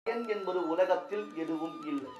பயன் என்பது உலகத்தில் எதுவும் இல்லை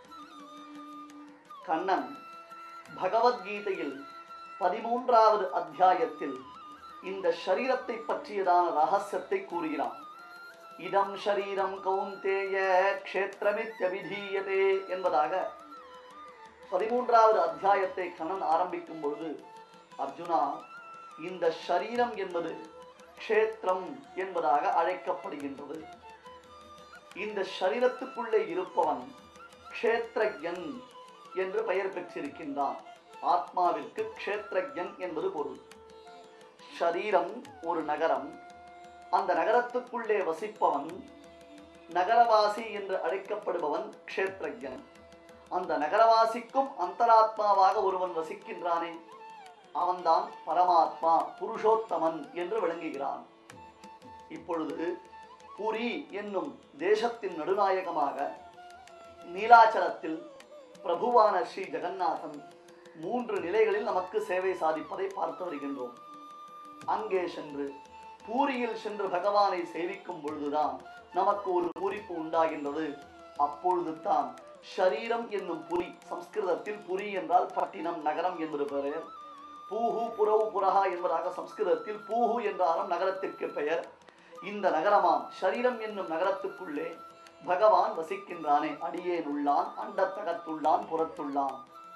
கண்ணன் பகவத்கீதையில் பதிமூன்றாவது அத்தியாயத்தில் இந்த சரீரத்தை பற்றியதான ரகசியத்தை கூறுகிறான் இதம் ஷரீரம் கௌந்தேய க்ஷேத்திரமித்யபிதீயதே என்பதாக பதிமூன்றாவது அத்தியாயத்தை கண்ணன் ஆரம்பிக்கும் பொழுது அர்ஜுனா இந்த ஷரீரம் என்பது க்ஷேத்திரம் என்பதாக அழைக்கப்படுகின்றது இந்த ஷரீரத்துக்குள்ளே இருப்பவன் க்ஷேத்ரஜன் என்று பெயர் பெற்றிருக்கின்றான் ஆத்மாவிற்கு க்ஷேத்ரஜன் என்பது பொருள் ஷரீரம் ஒரு நகரம் அந்த நகரத்துக்குள்ளே வசிப்பவன் நகரவாசி என்று அழைக்கப்படுபவன் க்ஷேத்ரஜன் அந்த நகரவாசிக்கும் அந்தராத்மாவாக ஒருவன் வசிக்கின்றானே அவன்தான் பரமாத்மா புருஷோத்தமன் என்று விளங்குகிறான் இப்பொழுது புரி என்னும் தேசத்தின் நடுநாயகமாக நீலாச்சலத்தில் பிரபுவான ஸ்ரீ ஜெகநாதன் மூன்று நிலைகளில் நமக்கு சேவை சாதிப்பதை பார்த்து வருகின்றோம் அங்கே சென்று பூரியில் சென்று பகவானை சேவிக்கும் பொழுதுதான் நமக்கு ஒரு பூரிப்பு உண்டாகின்றது அப்பொழுது தான் ஷரீரம் என்னும் புரி சம்ஸ்கிருதத்தில் புரி என்றால் பட்டினம் நகரம் என்பது பெயர் பூஹு புரவு புரஹா என்பதாக சம்ஸ்கிருதத்தில் பூஹு என்றாலும் நகரத்திற்கு பெயர் இந்த நகரமாம் ஷரீரம் என்னும் நகரத்துக்குள்ளே பகவான் வசிக்கின்றானே அடியேன் உள்ளான் அண்டத்தகத்துள்ளான் புறத்துள்ளான்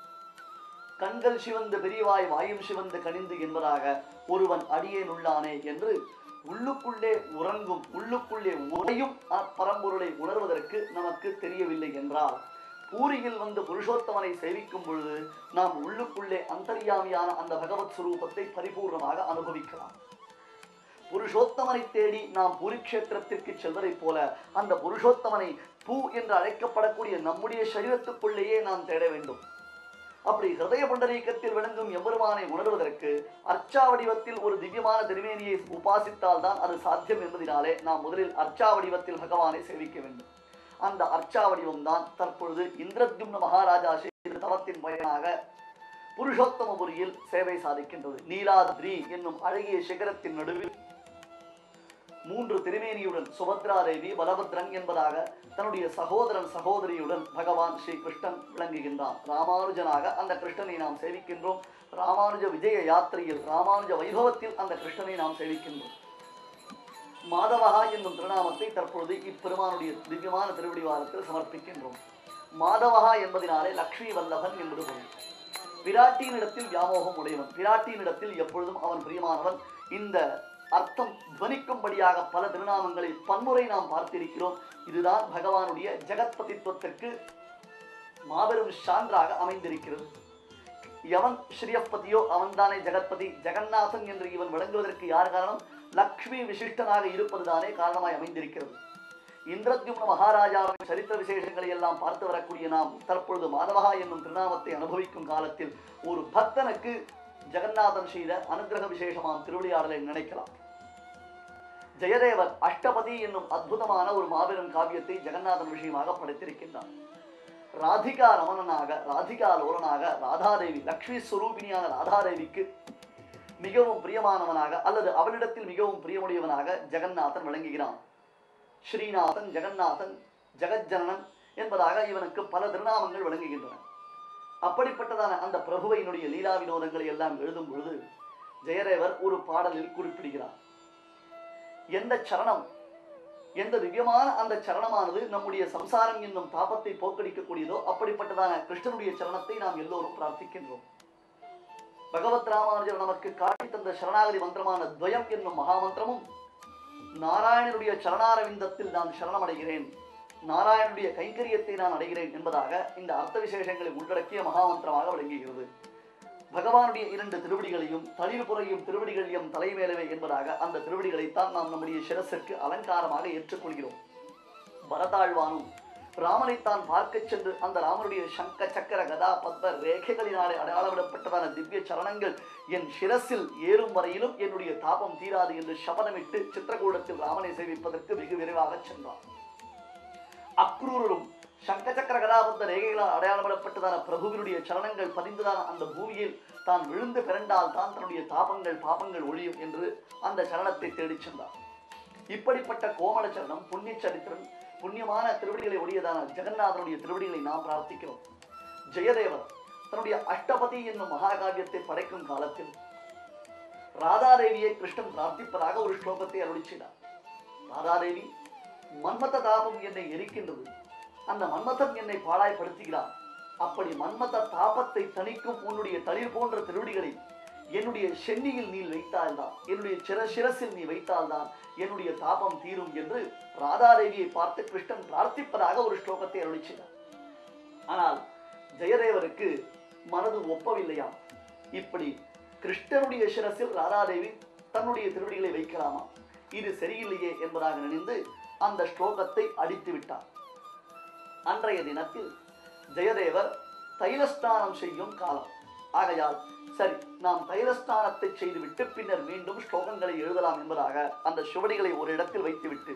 கண்கள் சிவந்து பெரியவாய் வாயும் சிவந்து கனிந்து என்பதாக ஒருவன் அடியேன் உள்ளானே என்று உள்ளுக்குள்ளே உறங்கும் உள்ளுக்குள்ளே உறையும் பரம்பொருளை உணர்வதற்கு நமக்கு தெரியவில்லை என்றால் பூரியில் வந்து புருஷோத்தமனை சேவிக்கும் பொழுது நாம் உள்ளுக்குள்ளே அந்தர்யாமியான அந்த பகவத் சுரூபத்தை பரிபூர்ணமாக அனுபவிக்கலாம் புருஷோத்தமனை தேடி நாம் புரிக்ஷேத்திரத்திற்கு செல்வதைப் போல அந்த புருஷோத்தமனை பூ என்று அழைக்கப்படக்கூடிய நம்முடைய சரீரத்துக்குள்ளேயே நாம் தேட வேண்டும் அப்படி ஹிருதய புண்டரீகத்தில் விளங்கும் எம்பெருமானை உணர்வதற்கு அர்ச்சா வடிவத்தில் ஒரு திவ்யமான திருமேனியை உபாசித்தால் தான் அது சாத்தியம் என்பதினாலே நாம் முதலில் அர்ச்சா வடிவத்தில் பகவானை சேவிக்க வேண்டும் அந்த அர்ச்சா வடிவம் தான் தற்பொழுது இந்திரத்யும்ன மகாராஜா செய்த தவத்தின் பயனாக புருஷோத்தமபுரியில் சேவை சாதிக்கின்றது நீலாத்ரி என்னும் அழகிய சிகரத்தின் நடுவில் மூன்று திருமேனியுடன் சுபத்ரா தேவி பலபத்ரன் என்பதாக தன்னுடைய சகோதரன் சகோதரியுடன் பகவான் ஸ்ரீ கிருஷ்ணன் விளங்குகின்றான் ராமானுஜனாக அந்த கிருஷ்ணனை நாம் சேவிக்கின்றோம் ராமானுஜ விஜய யாத்திரையில் ராமானுஜ வைபவத்தில் அந்த கிருஷ்ணனை நாம் சேவிக்கின்றோம் மாதவகா என்னும் திருநாமத்தை தற்பொழுது இப்பெருமானுடைய திவ்யமான திருவடிவாரத்தில் சமர்ப்பிக்கின்றோம் மாதவகா என்பதினாலே லக்ஷ்மி வல்லபன் என்பது பொருள் பிராட்டியினிடத்தில் வியாமோகம் உடையவன் பிராட்டியினிடத்தில் எப்பொழுதும் அவன் பிரியமானவன் இந்த அர்த்தம் துவனிக்கும்படியாக பல திருநாமங்களை பன்முறை நாம் பார்த்திருக்கிறோம் இதுதான் பகவானுடைய ஜெகத்பதித்துவத்திற்கு மாபெரும் சான்றாக அமைந்திருக்கிறது எவன் ஸ்ரீயப்பதியோ அவன்தானே ஜெகத்பதி ஜெகநாதன் என்று இவன் விளங்குவதற்கு யார் காரணம் லக்ஷ்மி விசிஷ்டனாக இருப்பதுதானே காரணமாய் அமைந்திருக்கிறது இந்திரத்யும்ன மகாராஜாவின் சரித்திர விசேஷங்களை எல்லாம் பார்த்து வரக்கூடிய நாம் தற்பொழுது மாதவகா என்னும் திருநாமத்தை அனுபவிக்கும் காலத்தில் ஒரு பக்தனுக்கு ஜெகநாதன் செய்த அனுகிரக விசேஷமாம் திருவிளையாடலை நினைக்கலாம் ஜெயதேவர் அஷ்டபதி என்னும் அற்புதமான ஒரு மாபெரும் காவியத்தை ஜெகநாதன் விஷயமாக படைத்திருக்கின்றார் ராதிகா ரமணனாக ராதிகா லோலனாக ராதாதேவி லக்ஷ்மி ஸ்வரூபிணியான ராதாதேவிக்கு மிகவும் பிரியமானவனாக அல்லது அவளிடத்தில் மிகவும் பிரியமுடையவனாக ஜெகநாதன் விளங்குகிறான் ஸ்ரீநாதன் ஜெகநாதன் ஜெகஜனனன் என்பதாக இவனுக்கு பல திருநாமங்கள் விளங்குகின்றன அப்படிப்பட்டதான அந்த பிரபுவையினுடைய லீலா வினோதங்களை எல்லாம் எழுதும் பொழுது ஜெயதேவர் ஒரு பாடலில் குறிப்பிடுகிறார் எந்த சரணம் எந்த திவ்யமான அந்த சரணமானது நம்முடைய சம்சாரம் என்னும் தாபத்தை போக்கடிக்கக்கூடியதோ அப்படிப்பட்டதான கிருஷ்ணனுடைய சரணத்தை நாம் எல்லோரும் பிரார்த்திக்கின்றோம் பகவத் ராமானுஜர் நமக்கு காட்டி தந்த சரணாகதி மந்திரமான துவயம் என்னும் மகாமந்திரமும் நாராயணனுடைய சரணாரவிந்தத்தில் நான் சரணமடைகிறேன் நாராயணனுடைய கைங்கரியத்தை நான் அடைகிறேன் என்பதாக இந்த அர்த்த விசேஷங்களை உள்ளடக்கிய மகாமந்திரமாக விளங்குகிறது பகவானுடைய இரண்டு திருவடிகளையும் தளிர்புறையும் திருவடிகளையும் தலைமேலவே என்பதாக அந்த திருவடிகளைத்தான் நாம் நம்முடைய சிரசிற்கு அலங்காரமாக ஏற்றுக்கொள்கிறோம் பரதாழ்வானும் ராமனைத்தான் பார்க்கச் சென்று அந்த ராமனுடைய சங்க சக்கர கதா பத்ம ரேகைகளினாலே அடையாளமிடப்பட்டதான திவ்ய சரணங்கள் என் சிரசில் ஏறும் வரையிலும் என்னுடைய தாபம் தீராது என்று சபதமிட்டு சித்திரகூடத்தில் ராமனை சேவிப்பதற்கு வெகு விரைவாக சென்றான் அக்ரூரரும் சங்கச்சக்கர கதாபத்த ரேகைகளால் அடையாளமிடப்பட்டதான பிரபுவினுடைய சரணங்கள் பதிந்ததான அந்த பூமியில் தான் விழுந்து பிறண்டால் தான் தன்னுடைய தாபங்கள் பாபங்கள் ஒழியும் என்று அந்த சரணத்தை தேடிச் சென்றார் இப்படிப்பட்ட கோமல சரணம் புண்ணிய சரித்திரன் புண்ணியமான திருவடிகளை உடையதான ஜெகநாதனுடைய திருவடிகளை நாம் பிரார்த்திக்கிறோம் ஜெயதேவர் தன்னுடைய அஷ்டபதி என்னும் மகாகாவியத்தை படைக்கும் காலத்தில் ராதாதேவியை கிருஷ்ணன் பிரார்த்திப்பதாக ஒரு ஸ்லோகத்தை அருளி செய்தார் ராதாதேவி மன்மத தாபம் என்னை எரிக்கின்றது அந்த மன்மதன் என்னை பாழாய்படுத்துகிறான் அப்படி மன்மத தாபத்தை தணிக்கும் உன்னுடைய தளிர் போன்ற திருவடிகளை என்னுடைய சென்னியில் நீ வைத்தால்தான் என்னுடைய சிர சிரசில் நீ வைத்தால்தான் என்னுடைய தாபம் தீரும் என்று ராதாதேவியை பார்த்து கிருஷ்ணன் பிரார்த்திப்பதாக ஒரு ஸ்லோகத்தை அருளி செய்தார் ஆனால் ஜெயதேவருக்கு மனது ஒப்பவில்லையாம் இப்படி கிருஷ்ணனுடைய சிரசில் ராதாதேவி தன்னுடைய திருவடிகளை வைக்கலாமா இது சரியில்லையே என்பதாக நினைந்து அந்த ஸ்லோகத்தை அடித்து விட்டார் அன்றைய தினத்தில் ஜெயதேவர் தைலஸ்நானம் செய்யும் காலம் ஆகையால் சரி நாம் தைலஸ்நானத்தை செய்துவிட்டு பின்னர் மீண்டும் ஸ்லோகங்களை எழுதலாம் என்பதாக அந்த சுவடிகளை ஒரு இடத்தில் வைத்துவிட்டு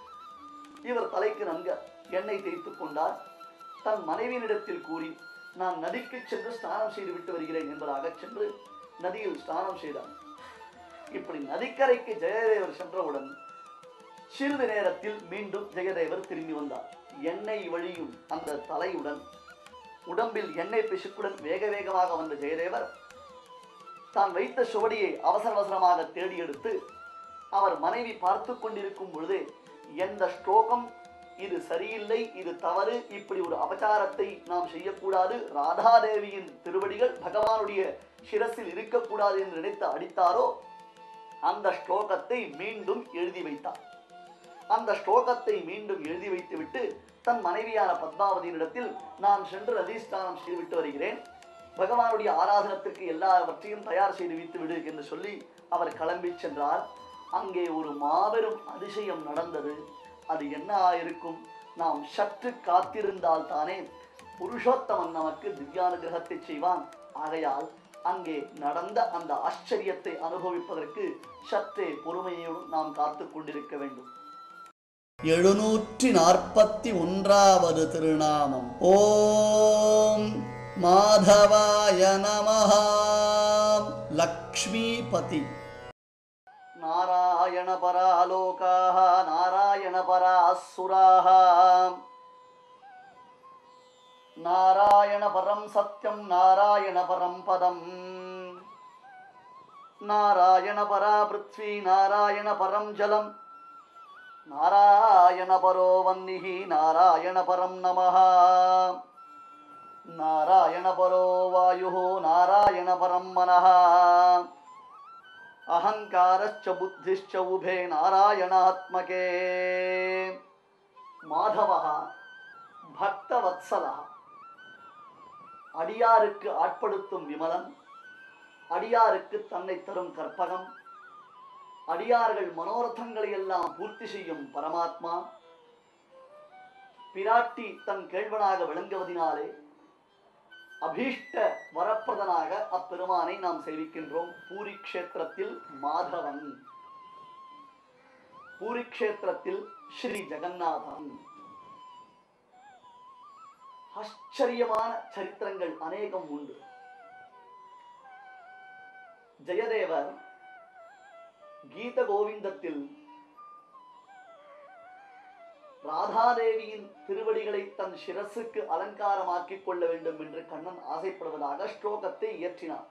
இவர் தலைக்கு நன்க எண்ணெய் தேய்த்துக் கொண்டார் தன் மனைவியினிடத்தில் கூறி நான் நதிக்கு சென்று ஸ்நானம் செய்துவிட்டு வருகிறேன் என்பதாக சென்று நதியில் ஸ்நானம் செய்தார் இப்படி நதிக்கரைக்கு ஜெயதேவர் சென்றவுடன் சிறிது நேரத்தில் மீண்டும் ஜெயதேவர் திரும்பி வந்தார் எண்ணெய் வழியும் அந்த தலையுடன் உடம்பில் எண்ணெய் பிசுக்குடன் வேக வேகமாக வந்த ஜெயதேவர் தான் வைத்த சுவடியை அவசர அவசரமாக தேடி எடுத்து அவர் மனைவி பார்த்து கொண்டிருக்கும் பொழுது எந்த ஸ்லோகம் இது சரியில்லை இது தவறு இப்படி ஒரு அபச்சாரத்தை நாம் செய்யக்கூடாது ராதாதேவியின் திருவடிகள் பகவானுடைய சிரசில் இருக்கக்கூடாது என்று நினைத்து அடித்தாரோ அந்த ஸ்லோகத்தை மீண்டும் எழுதி வைத்தார் அந்த ஸ்லோகத்தை மீண்டும் எழுதி வைத்துவிட்டு தன் மனைவியான பத்மாவதியினிடத்தில் நான் சென்று அதிஷ்டானம் செய்துவிட்டு வருகிறேன் பகவானுடைய ஆராதனத்திற்கு எல்லாவற்றையும் தயார் செய்து வைத்து விடு என்று சொல்லி அவர் கிளம்பி சென்றார் அங்கே ஒரு மாபெரும் அதிசயம் நடந்தது அது என்ன ஆயிருக்கும் நாம் சற்று காத்திருந்தால் தானே புருஷோத்தமன் நமக்கு திவ்யானுகிரகத்தை செய்வான் ஆகையால் அங்கே நடந்த அந்த ஆச்சரியத்தை அனுபவிப்பதற்கு சற்றே பொறுமையோடு நாம் காத்து கொண்டிருக்க வேண்டும் எழுநூற்றி நாற்பத்தி ஒன்றாவது திருநாமம் ஓம் மாதவாய நமஹா லக்ஷ்மிபதி நாராயண பராலோகாः நாராயண பராசுராः நாராயண பரம் சத்யம் நாராயண பரம் பதம் நாராயண பரா பிருத்வி நாராயண பரம் ஜலம் நாராயண பரோ வன்னிः நாராயண பரம் நமः நாராயண பரோ வாயுः நாராயண பரம் மனः அகங்காரச்ச புத்திश्च உபே நாராயணாத்மகே மாதவः பக்தவத்சலः அடியாருக்கு ஆட்படுத்தும் விமலன் அடியாருக்கு தன்னை தரும் கற்பகம் அடியார்கள் மனோரதங்களை எல்லாம் பூர்த்தி செய்யும் பரமாத்மா பிராட்டி தன் கேழ்வனாக விளங்குவதினாலே அபீஷ்ட வரப்பிரதனாக அப்பெருமானை நாம் சேவிக்கின்றோம் பூரி க்ஷேத்திரத்தில் மாதவன் பூரி க்ஷேத்திரத்தில் ஸ்ரீ ஜெகநாதன் ஆச்சரியமான சரித்திரங்கள் அநேகம் உண்டு ஜெயதேவர் கீத கோவிந்தத்தில் ராதாதேவியின் திருவடிகளை தன் சிரசுக்கு அலங்காரமாக்கிக் கொள்ள வேண்டும் என்று கண்ணன் ஆசைப்படுவதாக ஸ்லோகத்தை இயற்றினார்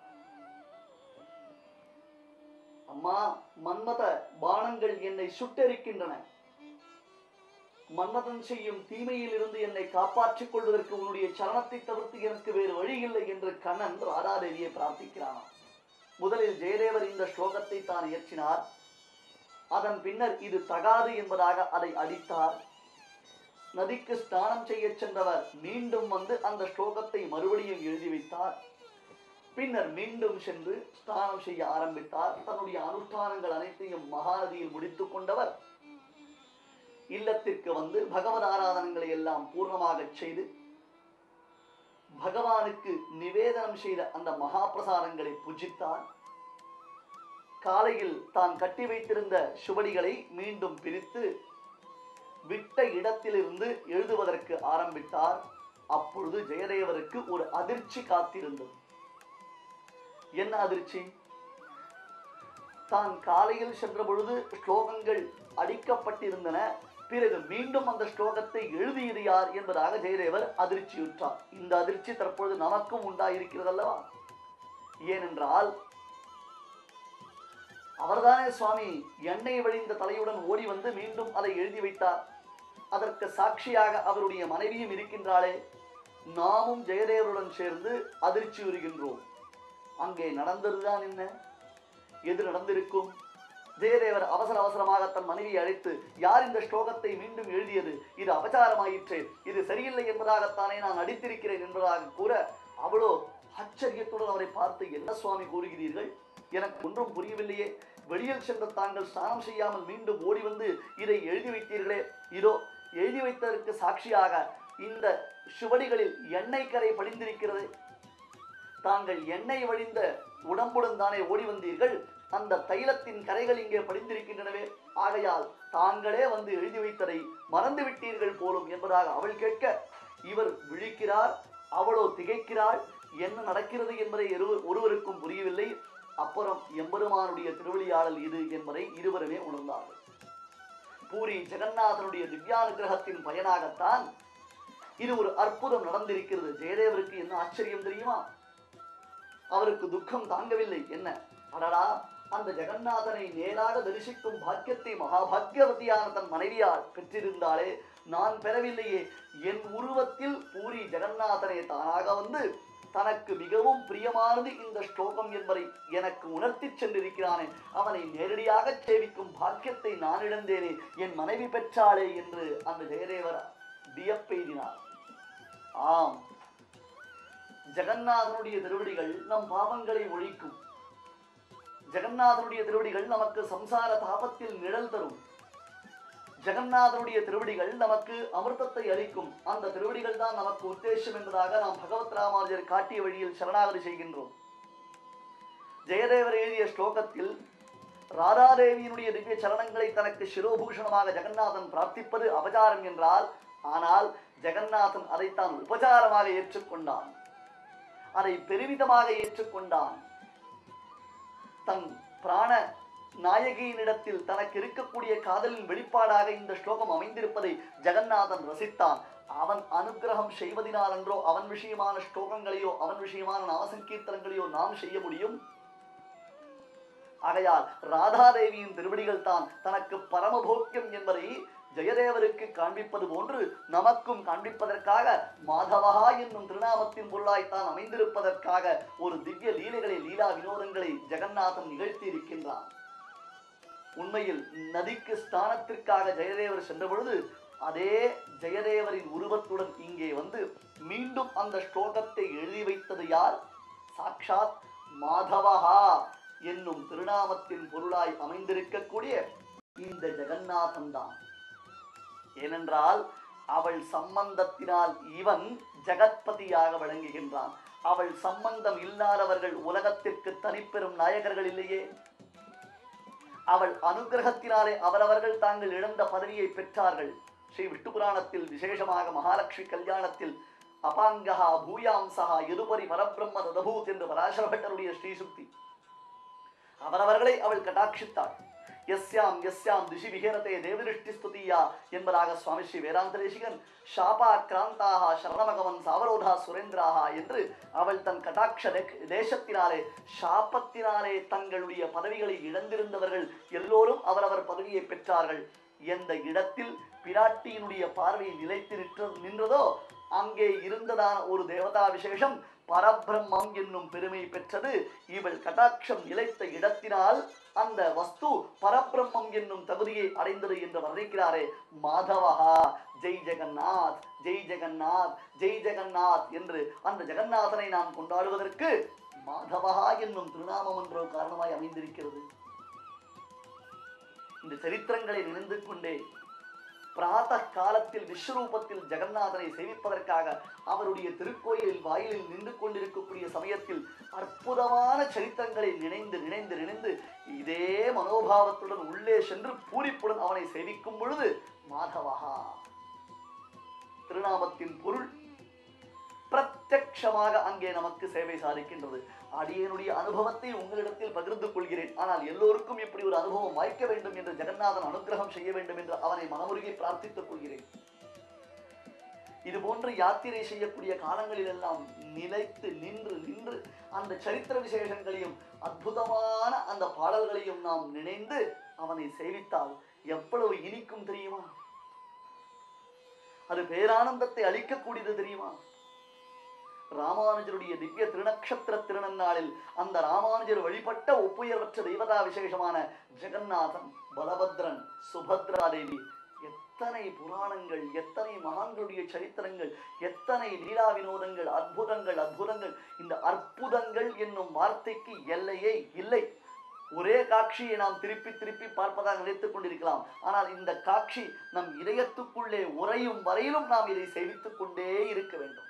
அம்மா மன்மத பானங்கள் என்னை சுட்டெரிக்கின்றன மன்மதன் செய்யும் தீமையில் இருந்து என்னை காப்பாற்றிக் கொள்வதற்கு உன்னுடைய சரணத்தை தவிர்த்து எனக்கு வேறு வழி இல்லை என்று கண்ணன் ராதாதேவியை பிரார்த்திக்கிறானாம் முதலில் ஜெயதேவர் இந்த ஸ்லோகத்தை தான் இயற்றினார் அதன் பின்னர் இது தகாது என்பதாக அதை அடித்தார் நதிக்கு ஸ்நானம் செய்ய சென்றவர் மீண்டும் வந்து அந்த ஸ்லோகத்தை மறுபடியும் எழுதி வைத்தார் பின்னர் மீண்டும் சென்று ஸ்நானம் செய்ய ஆரம்பித்தார் தன்னுடைய அனுஷ்டானங்கள் அனைத்தையும் மகாநதியில் முடித்துக் கொண்டவர் இல்லத்திற்கு வந்து பகவத் ஆராதனங்களை எல்லாம் பூர்ணமாக செய்து பகவானுக்கு நிவேதனம் செய்த அந்த மகா பிரசாதங்களை புஜித்தார் காலையில் தான் கட்டி வைத்திருந்த சுவடிகளை மீண்டும் பிரித்து விட்ட இடத்திலிருந்து எழுதுவதற்கு ஆரம்பித்தார் அப்பொழுது ஜெயதேவருக்கு ஒரு அதிர்ச்சி காத்திருந்தது என்ன அதிர்ச்சி தான் காலையில் சென்ற பொழுது ஸ்லோகங்கள் அடிக்கப்பட்டிருந்தன பிறகு மீண்டும் அந்த ஸ்லோகத்தை எழுதியது யார் என்பதாக ஜெயதேவர் அதிர்ச்சியுற்றார் இந்த அதிர்ச்சி தற்பொழுது நமக்கும் உண்டாயிருக்கிறது அல்லவா ஏனென்றால் அவர்தானே சுவாமி எண்ணெய் வழிந்த தலையுடன் ஓடி வந்து மீண்டும் அதை எழுதி வைத்தார் அதற்கு சாட்சியாக அவருடைய மனைவியும் இருக்கின்றாளே நாமும் ஜெயதேவருடன் சேர்ந்து அதிர்ச்சி உறுகின்றோம் அங்கே நடந்ததுதான் என்ன எது நடந்திருக்கும் ஜெயதேவர் அவசர அவசரமாக தன் மனைவியை அழைத்து யார் இந்த ஸ்லோகத்தை மீண்டும் எழுதியது இது அபச்சாரமாயிற்று இது சரியில்லை என்பதாகத்தானே நான் நடித்திருக்கிறேன் என்பதாக கூற அவளோ ஆச்சரியத்துடன் அவரை பார்த்து என்ன சுவாமி கூறுகிறீர்கள் எனக்கு ஒன்றும் புரியவில்லையே வெளியில் சென்ற தாங்கள் ஸ்நானம் செய்யாமல் மீண்டும் ஓடி வந்து இதை எழுதி வைத்தீர்களே இதோ எழுதி வைத்ததற்கு சாட்சியாக இந்த சுவடிகளில் எண்ணெய் கரை படிந்திருக்கிறது தாங்கள் எண்ணெய் வழிந்த உடம்புடன் தானே ஓடி வந்தீர்கள் அந்த தைலத்தின் கரைகள் இங்கே படிந்திருக்கின்றனவே ஆகையால் தாங்களே வந்து எழுதி வைத்ததை மறந்து விட்டீர்கள் போலும் என்பதாக அவள் கேட்க இவர் விழிக்கிறார் அவளோ திகைக்கிறாள் என்ன நடக்கிறது என்பதை இரு- ஒருவருக்கும் புரியவில்லை அப்புறம் எம்பெருமானுடைய திருவிழியாடல் இது என்பதை இருவருமே உணர்ந்தார்கள் பூரி ஜெகநாதனுடைய திவ்யானுகிரகத்தின் பயனாகத்தான் இது ஒரு அற்புதம் நடந்திருக்கிறது ஜெயதேவருக்கு என்ன ஆச்சரியம் தெரியுமா அவருக்கு துக்கம் தாங்கவில்லை என்ன அடடா அந்த ஜெகநாதனை நேராக தரிசிக்கும் பாக்கியத்தை மகாபாக்கியவதியான தன் மனைவியால் பெற்றிருந்தாளே நான் பெறவில்லையே என் உருவத்தில் பூரி ஜெகநாதனை தானாக வந்து தனக்கு மிகவும் பிரியமானது இந்த ஸ்லோகம் என்பதை எனக்கு உணர்த்திச் சென்றிருக்கிறானே அவனை நேரடியாக சேவிக்கும் பாக்கியத்தை நான் இழந்தேனே என் மனைவி பெற்றாளே என்று அந்த ஜெயதேவர் வியப்பெய்தினார் ஆம் ஜெகநாதனுடைய திருவடிகள் நம் பாவங்களை ஒழிக்கும் ஜெகநாதனுடைய திருவடிகள் நமக்கு சம்சார தாபத்தில் நிழல் தரும் ஜெகநாதனுடைய திருவடிகள் நமக்கு அமிர்தத்தை அளிக்கும் அந்த திருவடிகள் தான் நமக்கு உத்தேசம் என்பதாக நாம் பகவத் ராமானுஜர் காட்டிய வழியில் சரணாகதி செய்கின்றோம் ஜெயதேவர் எழுதிய ஸ்லோகத்தில் ராதாதேவியினுடைய திவ்ய சரணங்களை தனக்கு சிரோபூஷணமாக ஜெகநாதன் பிரார்த்திப்பது அபச்சாரம் என்றால் ஆனால் ஜெகநாதன் அதைத்தான் உபச்சாரமாக ஏற்றுக்கொண்டான் அதை பெருமிதமாக ஏற்றுக்கொண்டான் தன் பிராண நாயகியினிடத்தில் தனக்கு இருக்கக்கூடிய காதலின் வெளிப்பாடாக இந்த ஸ்லோகம் அமைந்திருப்பதை ஜெகநாதன் ரசித்தான் அவன் அனுக்கிரகம் செய்வதினால் அன்றோ அவன் விஷயமான ஸ்லோகங்களையோ அவன் விஷயமான நாமசங்கீர்த்தனங்களையோ நாம் செய்ய முடியும் ஆகையால் ராதாதேவியின் திருவடிகள் தான் தனக்கு பரமபோக்கியம் என்பதை ஜெயதேவருக்கு காண்பிப்பது போன்று நமக்கும் காண்பிப்பதற்காக மாதவகா என்னும் திருநாமத்தின் பொருளாய்த்தான் அமைந்திருப்பதற்காக ஒரு திவ்ய லீலைகளை லீலா வினோதங்களை ஜெகநாதன் நிகழ்த்தி இருக்கின்றான் உண்மையில் நதிக்கு ஸ்நானத்திற்காக ஜெயதேவர் சென்ற பொழுது அதே ஜெயதேவரின் உருவத்துடன் இங்கே வந்து மீண்டும் அந்த ஸ்லோகத்தை எழுதி வைத்தது யார் சாக்ஷாத் மாதவஹா என்னும் திருநாமத்தின் பொருளாய் அமைந்திருக்கக்கூடிய இந்த ஜெகநாதன் தான் ஏனென்றால் அவள் சம்பந்தத்தினால் இவன் ஜெகத்பதியாக விளங்குகின்றான் அவள் சம்பந்தம் இல்லாதவர்கள் உலகத்திற்கு தனிப்பெரும் நாயகர்கள் இல்லையே அவள் அனுகிரகத்தினாலே அவரவர்கள் தாங்கள் இழந்த பதவியை பெற்றார்கள் ஸ்ரீ விஷ்ணு புராணத்தில் விசேஷமாக மகாலட்சுமி கல்யாணத்தில் அபாங்கஹா பூயாம்சஹா எதுபரி பரபிரம்ம ததபூத் என்று பராசர பட்டருடைய ஸ்ரீசுக்தி அவரவர்களை அவள் கடாட்சித்தாள் எஸ்யாம் எஸ்யாம் திசி விஹேரதே தேவதிருஷ்டி ஸ்துதியா என்பதாக சுவாமி ஸ்ரீ வேதாந்த தேசிகன் ஷாபா கிராந்தாக சரணமகவன் சாவரோதா சுரேந்திராகா என்று அவள் தன் கடாட்ச தே- தேசத்தினாலே சாபத்தினாலே தங்களுடைய பதவிகளை இழந்திருந்தவர்கள் எல்லோரும் அவரவர் பதவியை பெற்றார்கள் எந்த இடத்தில் பிராட்டியினுடைய பார்வை நிலைத்து நிற்ற நின்றதோ அங்கே இருந்ததான ஒரு தேவதா விசேஷம் பரபிரம்மம் என்னும் பெருமை பெற்றது இவள் கடாட்சம் நிலைத்த இடத்தினால் அந்த வஸ்து பரபிரம்மம் என்னும் தகுதியை அடைந்தது என்று வர்ணிக்கிறாரே மாதவஹா ஜெய் ஜெகநாத் ஜெய் ஜெகநாத் ஜெய் ஜெகநாத் என்று அந்த ஜெகநாதனை நாம் கொண்டாடுவதற்கு மாதவஹா என்னும் திருநாமம் என்றோ காரணமாய் அமைந்திருக்கிறது இந்த சரித்திரங்களை நினைந்து கொண்டே பிராத காலத்தில் விஸ்வரூபத்தில் ஜெகநாதனை சேவிப்பதற்காக அவருடைய திருக்கோயிலில் வாயிலில் நின்று கொண்டிருக்கக்கூடிய சமயத்தில் அற்புதமான சரித்திரங்களை நினைந்து நினைந்து நினைந்து இதே மனோபாவத்துடன் உள்ளே சென்று பூரிப்புடன் அவனை சேவிக்கும் பொழுது மாதவஹா திருநாமத்தின் பொருள் பிரத்யக்ஷ பிரத்யக்ஷமாக அங்கே நமக்கு சேவை சாதிக்கின்றது அடியனுடைய அனுபவத்தை உங்களிடத்தில் பகிர்ந்து கொள்கிறேன் ஆனால் எல்லோருக்கும் இப்படி ஒரு அனுபவம் வாய்க்க வேண்டும் என்று ஜெகநாதன் அனுகிரகம் செய்ய வேண்டும் என்று அவனை மனமுருகி பிரார்த்தித்துக் கொள்கிறேன் இது போன்று யாத்திரை செய்யக்கூடிய காலங்களில் எல்லாம் நிலைத்து நின்று நின்று அந்த சரித்திர விசேஷங்களையும் அற்புதமான அந்த பாடல்களையும் நாம் நினைந்து அவனை சேவித்தால் எவ்வளவு இனிக்கும் தெரியுமா அது பேரானந்தத்தை அளிக்கக்கூடியது தெரியுமா ராமானுஜருடைய திவ்ய திருநக்ஷத்திர திருநன்னாளில் அந்த ராமானுஜர் வழிபட்ட ஒப்புயர்வற்ற தெய்வதா விசேஷமான ஜெகநாதன் பலபத்ரன் சுபத்ரா தேவி எத்தனை புராணங்கள் எத்தனை மகான்களுடைய சரித்திரங்கள் எத்தனை லீலா வினோதங்கள் அற்புதங்கள் அற்புதங்கள் இந்த அற்புதங்கள் என்னும் வார்த்தைக்கு எல்லையே இல்லை ஒரே காட்சியை நாம் திருப்பி திருப்பி பார்ப்பதாக நினைத்துக் கொண்டிருக்கலாம் ஆனால் இந்த காட்சி நம் இதயத்துக்குள்ளே உறையும் வரையிலும் நாம் இதை சேவித்துக் கொண்டே இருக்க வேண்டும்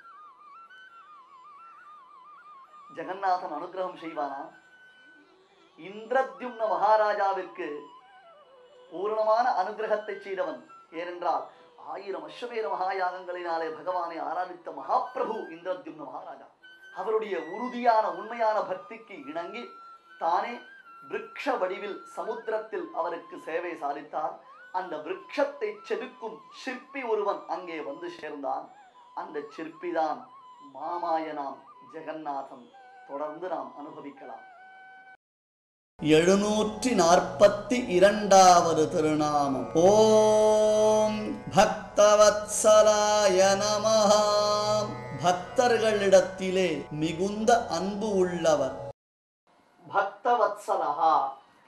ஜெகநாதன் அனுகிரகம் செய்வானா இந்திரத்யும்ன மகாராஜாவிற்கு பூரணமான அனுகிரகத்தை செய்தவன் ஏனென்றால் ஆயிரம் அஸ்வமேத மகாயாகங்களினாலே பகவானை ஆராதித்த மகாபிரபு இந்திரத்யும்ன மகாராஜா அவருடைய உறுதியான உண்மையான பக்திக்கு இணங்கி தானே விருட்ச வடிவில் சமுத்திரத்தில் அவருக்கு சேவை சாதித்தார் அந்த விருட்சத்தை செதுக்கும் சிற்பி ஒருவன் அங்கே வந்து சேர்ந்தான் அந்த சிற்பிதான் மாமாயனாம் ஜெகநாதன் தொடர்ந்து நாம் அனுபவிக்கலாம் எழுநூற்றி நாற்பத்தி இரண்டாவது திருநாமம் ஓம் பக்தவத்சலாய நமஹா பக்தர்களிடத்திலே மிகுந்த அன்பு உள்ளவர் பக்தவத்சலஹா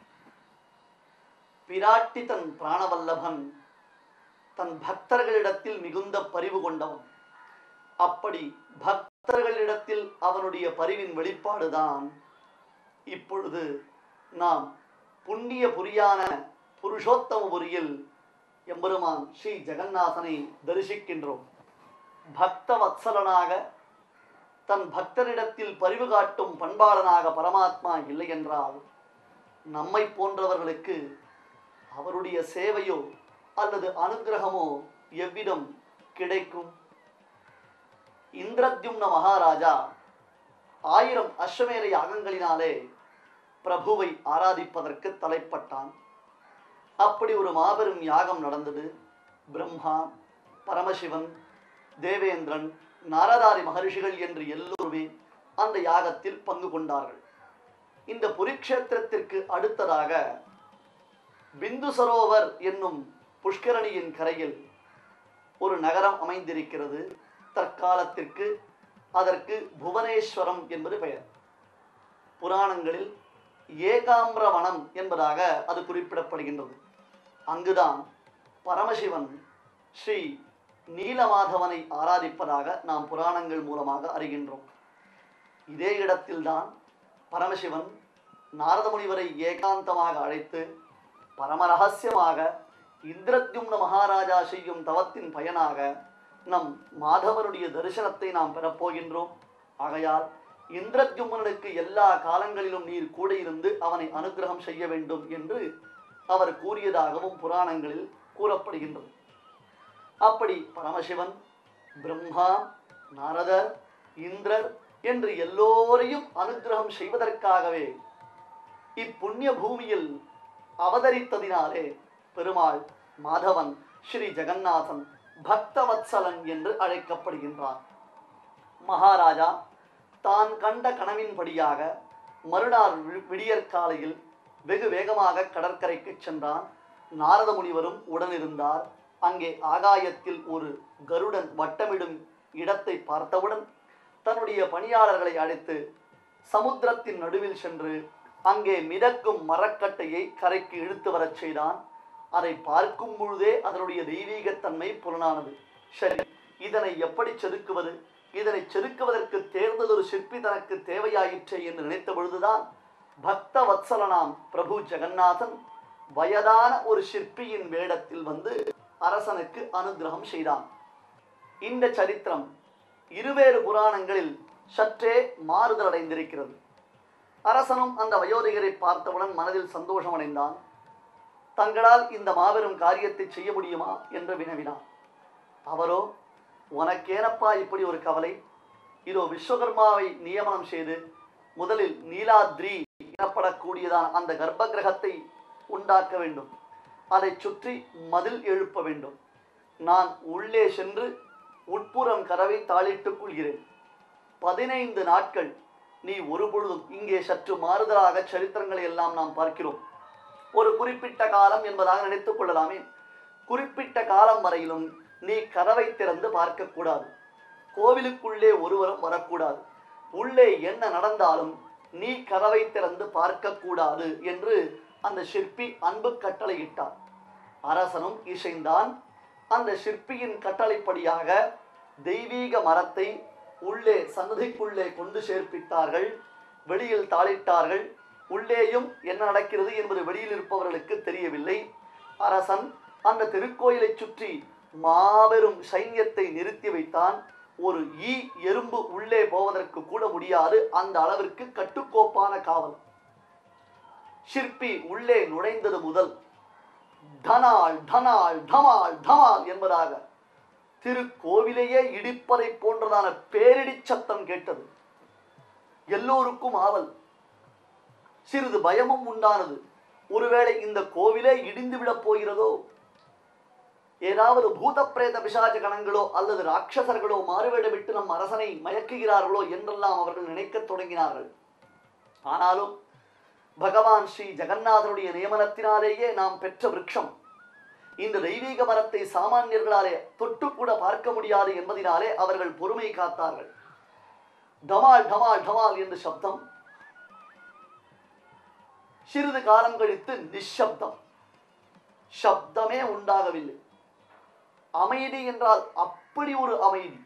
பிராட்டி தன் பிராணவல்லபன் தன் பக்தர்களிடத்தில் மிகுந்த பரிவு கொண்டவன் அப்படி பக்தர்களிடத்தில் அவனுடைய பரிவின் வெளிப்பாடுதான் இப்பொழுது நாம் புண்ணிய புரியான புருஷோத்தமபுரியில் எம்பெருமான் ஸ்ரீ ஜெகநாதனை தரிசிக்கின்றோம் பக்த வத்சலனாக தன் பக்தரிடத்தில் பரிவு காட்டும் பண்பாளனாக பரமாத்மா இல்லை என்றால் நம்மை போன்றவர்களுக்கு அவருடைய சேவையோ அல்லது அனுகிரகமோ எவ்விதம் கிடைக்கும் இந்திரத்யும்ன மகாராஜா ஆயிரம் அஸ்வமேத யாகங்களினாலே பிரபுவை ஆராதிப்பதற்கு தலைப்பட்டான் அப்படி ஒரு மாபெரும் யாகம் நடந்தது பிரம்மா பரமசிவன் தேவேந்திரன் நாரதாரி மகரிஷிகள் என்று எல்லோருமே அந்த யாகத்தில் பங்கு கொண்டார்கள் இந்த புரிக்ஷேத்திரத்திற்கு அடுத்ததாக பிந்து சரோவர் என்னும் புஷ்கரணியின் கரையில் ஒரு நகரம் அமைந்திருக்கிறது தற்காலத்திற்கு அதற்கு புவனேஸ்வரம் என்பது பெயர் புராணங்களில் ஏகாம்பிர வனம் என்பதாக அது குறிப்பிடப்படுகின்றது அங்குதான் பரமசிவன் ஸ்ரீ நீலமாதவனை ஆராதிப்பதாக நாம் புராணங்கள் மூலமாக அறிகின்றோம் இதே இடத்தில்தான் பரமசிவன் நாரத முனிவரை ஏகாந்தமாக அழைத்து பரம ரகசியமாக இந்திரத்யும்ன மகாராஜா செய்யும் தவத்தின் பயனாக நம் மாதவனுடைய தரிசனத்தை நாம் பெறப்போகின்றோம் ஆகையால் இந்திரத்யும்னனுக்கு எல்லா காலங்களிலும் நீர் கூட இருந்து அவனை அனுகிரகம் செய்ய வேண்டும் என்று அவர் கூறியதாகவும் புராணங்களில் கூறப்படுகின்றது அப்படி பரமசிவன் பிரம்மா நாரதர் இந்திரர் என்று எல்லோரையும் அனுகிரகம் செய்வதற்காகவே இப்புண்ணிய பூமியில் அவதரித்ததினாலே பெருமாள் மாதவன் ஸ்ரீ ஜெகநாதன் பக்தவத்சலன் என்று அழைக்கப்படுகின்றான் மகாராஜா தான் கண்ட கனவின்படியாக மறுநாள் வி- விடியற்காலையில் வெகு வேகமாக கடற்கரைக்கு சென்றான் நாரத முனிவரும் உடனிருந்தார் அங்கே ஆகாயத்தில் ஒரு கருடன் வட்டமிடும் இடத்தை பார்த்தவுடன் தன்னுடைய பணியாளர்களை அழைத்து சமுத்திரத்தின் நடுவில் சென்று அங்கே மிதக்கும் மரக்கட்டையை கரைக்கு இழுத்து வரச் செய்தான் அதை பார்க்கும் பொழுதே அதனுடைய தெய்வீகத்தன்மை புலனானது சரி இதனை எப்படி செதுக்குவது இதனை செதுக்குவதற்கு தேர்ந்ததொரு சிற்பி தனக்கு தேவையாயிற்றே என்று நினைத்த பொழுதுதான் பக்த வத்சலனாம் பிரபு ஜெகநாதன் வயதான ஒரு சிற்பியின் வேடத்தில் வந்து அரசனுக்கு அனுகிரகம் செய்தான் இந்த சரித்திரம் இருவேறு புராணங்களில் சற்றே மாறுதல் அடைந்திருக்கிறது அரசனும் அந்த வயோதிகரை பார்த்தவுடன் மனதில் சந்தோஷம் அடைந்தான் தங்களால் இந்த மாபெரும் காரியத்தை செய்ய முடியுமா என்று வினவினான் அவரோ உனக்கேனப்பா இப்படி ஒரு கவலை இதோ விஸ்வகர்மாவை நியமனம் செய்து முதலில் நீலாத்ரி எனப்படக்கூடியதான அந்த கர்ப்ப கிரகத்தை உண்டாக்க வேண்டும் அதை சுற்றி மதில் எழுப்ப வேண்டும் நான் உள்ளே சென்று உட்புறம் கதவை தாளிட்டுக் கொள்கிறேன் பதினைந்து நாட்கள் நீ ஒருபொழுதும் இங்கே சற்று மாறுதலாக சரித்திரங்களை எல்லாம் நாம் பார்க்கிறோம் ஒரு குறிப்பிட்ட காலம் என்பதாக நினைத்துக் கொள்ளலாமே குறிப்பிட்ட காலம் வரையிலும் நீ கதவை திறந்து பார்க்கக்கூடாது கோவிலுக்குள்ளே ஒருவரும் வரக்கூடாது உள்ளே என்ன நடந்தாலும் நீ கதவை திறந்து பார்க்கக்கூடாது என்று அந்த சிற்பி அன்பு கட்டளையிட்டார் அரசனும் இசைந்தான் அந்த சிற்பியின் கட்டளைப்படியாக தெய்வீக மரத்தை உள்ளே சன்னதிக்குள்ளே கொண்டு சேர்ப்பித்தார்கள் வெளியில் தாளிட்டார்கள் உள்ளேயும் என்ன நடக்கிறது என்பது வெளியில் இருப்பவர்களுக்கு தெரியவில்லை அரசன் அந்த திருக்கோயிலை சுற்றி மாபெரும் சைன்யத்தை நிறுத்தி வைத்தான் ஒரு ஈ எறும்பு உள்ளே போவதற்கு கூட முடியாது அந்த அளவிற்கு கட்டுக்கோப்பான காவல் சிற்பி உள்ளே நுழைந்தது முதல் தனாள் தனாள் தமாள் தமால் என்பதாக திருக்கோவிலையே இடிப்பதை போன்றதான பேரிடி சத்தம் கேட்டது எல்லோருக்கும் ஆவல் சிறிது பயமும் உண்டானது ஒருவேளை இந்த கோவிலே இடிந்து விடப் போகிறதோ ஏதாவது பூத பிரேத பிசாஜ கணங்களோ அல்லது ராட்சசர்களோ மாறுவேடமிட்டு நம் அரசனை மயக்குகிறார்களோ என்றெல்லாம் அவர்கள் நினைக்கத் தொடங்கினார்கள் ஆனாலும் பகவான் ஸ்ரீ ஜெகநாதனுடைய நியமனத்தினாலேயே நாம் பெற்ற விருட்சம் இந்த தெய்வீக மரத்தை சாமானியர்களாலே தொட்டு கூட பார்க்க முடியாது என்பதினாலே அவர்கள் பொறுமை காத்தார்கள் டமால் டமால் டமால் என்று சப்தம் சிறிது காலம் கழித்து நிஷப்தம் சப்தமே உண்டாகவில்லை அமைதி என்றால் அப்படி ஒரு அமைதி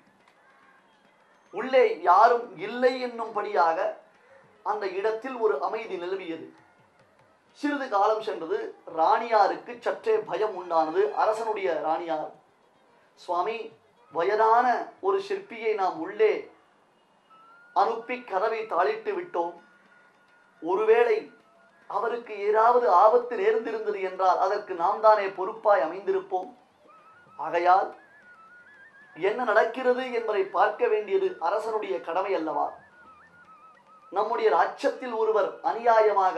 உள்ளே யாரும் இல்லை என்னும்படியாக அந்த இடத்தில் ஒரு அமைதி நிலவியது சிறிது காலம் சென்றது ராணியாருக்கு சற்றே பயம் உண்டானது அரசனுடைய ராணியார் சுவாமி வயதான ஒரு சிற்பியை நாம் உள்ளே அனுப்பி கதவை தாளிட்டு விட்டோம் ஒருவேளை அவருக்கு ஏதாவது ஆபத்து நேர்ந்திருந்தது என்றால் அதற்கு நாம் தானே பொறுப்பாய் அமைந்திருப்போம் ஆகையால் என்ன நடக்கிறது என்பதை பார்க்க வேண்டியது அரசனுடைய கடமை அல்லவா நம்முடைய ராஜ்யத்தில் ஒருவர் அநியாயமாக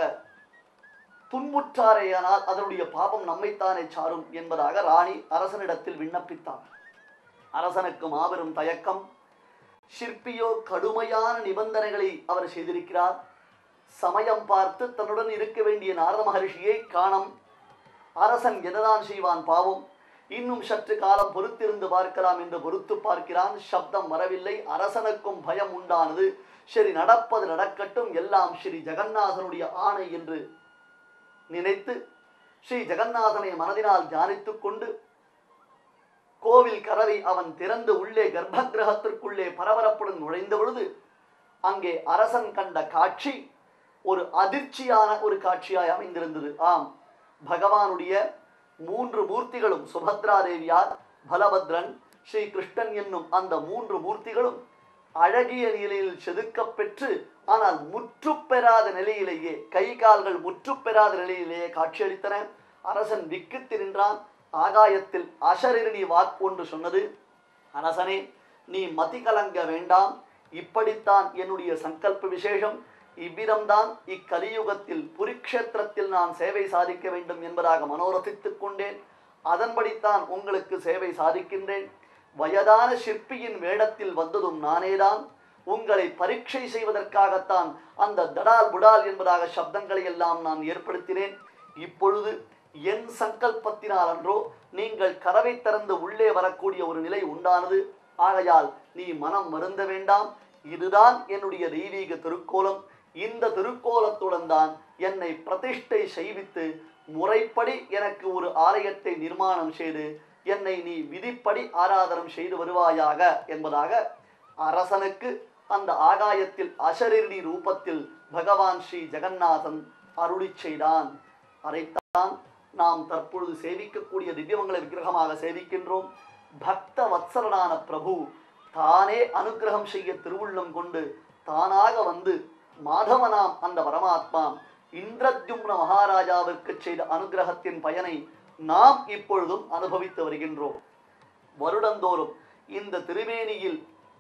துன்புற்றாரேயானால் அதனுடைய பாபம் நம்மைத்தானே சாரும் என்பதாக ராணி அரசனிடத்தில் விண்ணப்பித்தார் அரசனுக்கு மாபெரும் தயக்கம் சிற்பியோ கடுமையான நிபந்தனைகளை அவர் செய்திருக்கிறார் சமயம் பார்த்து தன்னுடன் இருக்க வேண்டிய நாரத மகர்ஷியை காணம் அரசன் என்னதான் செய்வான் பாவம் இன்னும் சற்று காலம் பொறுத்திருந்து பார்க்கலாம் என்று பொறுத்து பார்க்கிறான் சப்தம் வரவில்லை அரசனுக்கும் பயம் உண்டானது சரி நடப்பது நடக்கட்டும் எல்லாம் ஸ்ரீ ஜெகநாதனுடைய ஆணை என்று நினைத்து ஸ்ரீ ஜெகநாதனை மனதினால் தியானித்துக் கொண்டு கோவில் கதவை அவன் திறந்து உள்ளே கர்ப்ப கிரகத்திற்குள்ளே பரபரப்புடன் நுழைந்த பொழுது அங்கே அரசன் கண்ட காட்சி ஒரு அதிர்ச்சியான ஒரு காட்சியாய் அமைந்திருந்தது ஆம் பகவானுடைய மூன்று மூர்த்திகளும் சுபத்ரா தேவியார் பலபத்ரன் ஸ்ரீ கிருஷ்ணன் என்னும் அந்த மூன்று மூர்த்திகளும் அழகிய நிலையில் செதுக்கப் பெற்று ஆனால் முற்று பெறாத நிலையிலேயே கை கால்கள் முற்று பெறாத நிலையிலேயே காட்சியளித்தன அரசன் விக்கித்து நின்றான் ஆகாயத்தில் அசரிணி வாக்கு ஒன்று சொன்னது அரசனே நீ மதி கலங்க வேண்டாம் இப்படித்தான் என்னுடைய சங்கல்ப விசேஷம் இவ்விதம்தான் இக்கலியுகத்தில் புரிக்ஷேத்திரத்தில் நான் சேவை சாதிக்க வேண்டும் என்பதாக மனோரசித்துக் கொண்டேன் அதன்படித்தான் உங்களுக்கு சேவை சாதிக்கின்றேன் வயதான சிற்பியின் வேடத்தில் வந்ததும் நானேதான் உங்களை பரீட்சை செய்வதற்காகத்தான் அந்த தடால் புடால் என்பதாக சப்தங்களை எல்லாம் நான் ஏற்படுத்தினேன் இப்பொழுது என் சங்கல்பத்தினால் அன்றோ நீங்கள் கதவை திறந்து உள்ளே வரக்கூடிய ஒரு நிலை உண்டானது ஆகையால் நீ மனம் வருந்த வேண்டாம் இதுதான் என்னுடைய தெய்வீக திருக்கோலம் இந்த திருக்கோலத்துடன் தான் என்னை பிரதிஷ்டை செய்வித்து முறைப்படி எனக்கு ஒரு ஆலயத்தை நிர்மாணம் செய்து என்னை நீ விதிப்படி ஆராதனம் செய்து வருவாயாக என்பதாக அரசனுக்கு அந்த ஆகாயத்தில் அசரிணி ரூபத்தில் பகவான் ஸ்ரீ ஜெகநாதன் அருளி செய்தான் அதைத்தான் நாம் தற்பொழுது சேவிக்கக்கூடிய திவ்யமங்கல விக்கிரகமாக சேவிக்கின்றோம் பக்த வத்சலனான பிரபு தானே அனுக்கிரகம் செய்ய திருவுள்ளம் கொண்டு தானாக வந்து மாதவனாம் அந்த பரமாத்மா இந்திரத்யும்ன மகாராஜாவிற்கு செய்த அனுகிரகத்தின் பயனை நாம் இப்பொழுதும் அனுபவித்து வருகின்றோம் வருடந்தோறும் இந்த திருவேணியில்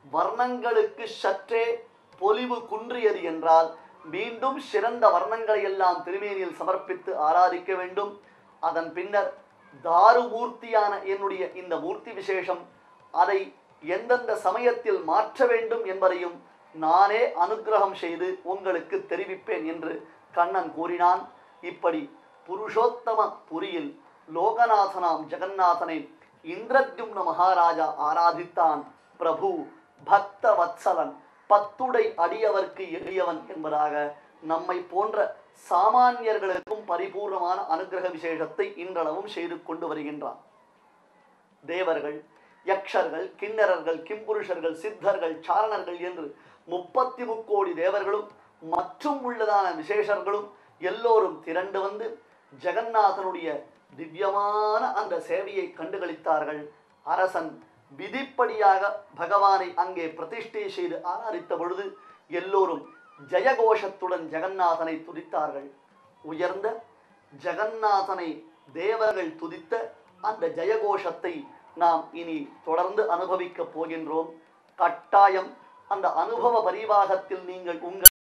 வர்ணங்களுக்கு சற்றே பொலிவு குன்றியது என்றால் மீண்டும் சிறந்த வர்ணங்களை எல்லாம் திருமேனியில் சமர்ப்பித்து ஆராதிக்க வேண்டும் அதன் பின்னர் தாருமூர்த்தியான என்னுடைய இந்த மூர்த்தி விசேஷம் அதை எந்தெந்த சமயத்தில் மாற்ற வேண்டும் என்பதையும் நானே அனுக்கிரகம் செய்து உங்களுக்கு தெரிவிப்பேன் என்று கண்ணன் கூறினான் இப்படி புருஷோத்தம புரியில் லோகநாதனாம் ஜெகநாதனை இந்திரத்யும்ன மகாராஜா ஆராதித்தான் பிரபு பக்த வத்சலன் பத்துடை அடியவர்க்கு எளியவன் என்பதாக நம்மை போன்ற சாமானியர்களுக்கும் பரிபூர்ணமான அனுக்கிரக விசேஷத்தை இன்றளவும் செய்து கொண்டு வருகின்றான் தேவர்கள் யக்ஷர்கள் கிண்ணறர்கள் கிம்புருஷர்கள் சித்தர்கள் சாரணர்கள் என்று முப்பத்தி முக்கோடி தேவர்களும் மற்றும் உள்ளதான விசேஷர்களும் எல்லோரும் திரண்டு வந்து ஜெகநாதனுடைய திவ்யமான அந்த சேவையை கண்டுகளித்தார்கள் அரசன் விதிப்படியாக பகவானை அங்கே பிரதிஷ்டை செய்து ஆராதித்த பொழுது எல்லோரும் ஜெயகோஷத்துடன் ஜெகநாதனை துதித்தார்கள் உயர்ந்த ஜெகநாதனை தேவர்கள் துதித்த அந்த ஜெயகோஷத்தை நாம் இனி தொடர்ந்து அனுபவிக்கப் போகின்றோம் கட்டாயம் அந்த அனுபவ பரிவாகத்தில் நீங்கள் உங்கள்